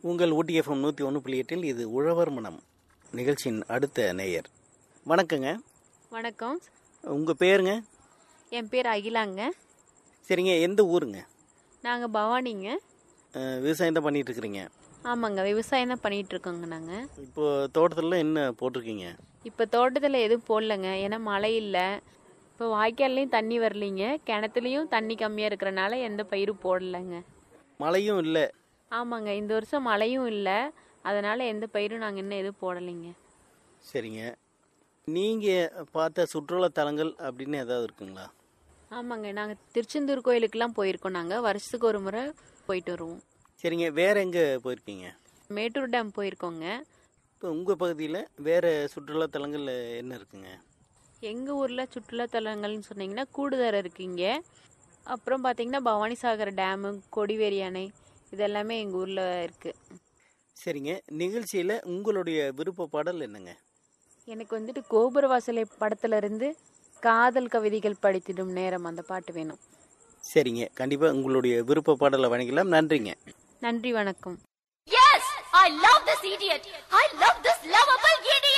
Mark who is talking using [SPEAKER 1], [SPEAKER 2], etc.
[SPEAKER 1] உங்கள் ஊட்டிஎஃப்எம் நூற்றி ஒன்று புள்ளி எட்டில் இது உழவர் மனம் நிகழ்ச்சியின் அடுத்த நேயர் வணக்கங்க
[SPEAKER 2] வணக்கம்
[SPEAKER 1] உங்கள் பேருங்க
[SPEAKER 2] என் பேர் அகிலாங்க
[SPEAKER 1] சரிங்க எந்த ஊருங்க
[SPEAKER 2] நாங்கள் பவானிங்க
[SPEAKER 1] அஹ், விவசாயம் தான் பண்ணிட்டு இருக்கிறீங்க
[SPEAKER 2] ஆமாங்க விவசாயம் தான் பண்ணிட்டு இருக்கோங்க நாங்கள்
[SPEAKER 1] இப்போ தோட்டத்தில் என்ன போட்டிருக்கீங்க
[SPEAKER 2] இப்போ தோட்டத்தில் எதுவும் போடலங்க ஏன்னா மழை இல்லை இப்போ வாய்க்கால்லையும் தண்ணி வரலைங்க கிணத்துலையும் தண்ணி கம்மியாக இருக்கிறனால எந்த பயிரும் போடலைங்க
[SPEAKER 1] மழையும் இல்லை
[SPEAKER 2] ஆமாங்க இந்த வருஷம் மழையும் இல்லை அதனால் எந்த பயிரும் நாங்கள் இன்னும் எதுவும் போடலைங்க
[SPEAKER 1] சரிங்க நீங்கள் பார்த்த சுற்றுலா தலங்கள் அப்படின்னு ஏதாவது இருக்குங்களா
[SPEAKER 2] ஆமாங்க நாங்கள் திருச்செந்தூர் கோயிலுக்கெல்லாம் போயிருக்கோம் நாங்கள் வருஷத்துக்கு ஒரு முறை போயிட்டு வருவோம்
[SPEAKER 1] சரிங்க வேற எங்கே போயிருக்கீங்க
[SPEAKER 2] மேட்டூர் டேம் போயிருக்கோங்க
[SPEAKER 1] இப்போ உங்கள் பகுதியில் வேறு சுற்றுலா தலங்கள் என்ன இருக்குங்க
[SPEAKER 2] எங்கள் ஊரில் சுற்றுலாத்தலங்கள்னு சொன்னீங்கன்னா கூடுதரை இருக்குங்க அப்புறம் பார்த்தீங்கன்னா பவானிசாகர் டேமு கொடிவேரி அணை இதெல்லாமே எங்கள் ஊரில் இருக்குது
[SPEAKER 1] சரிங்க நிகழ்ச்சியில் உங்களுடைய விருப்ப பாடல் என்னங்க
[SPEAKER 2] எனக்கு வந்துட்டு கோபுர வாசலை படத்துல இருந்து காதல் கவிதைகள் படித்திடும் நேரம் அந்த பாட்டு வேணும்
[SPEAKER 1] சரிங்க கண்டிப்பாக உங்களுடைய விருப்ப பாடலை வழங்கலாம் நன்றிங்க
[SPEAKER 2] நன்றி வணக்கம்
[SPEAKER 3] Yes! I love this idiot! I love this lovable idiot!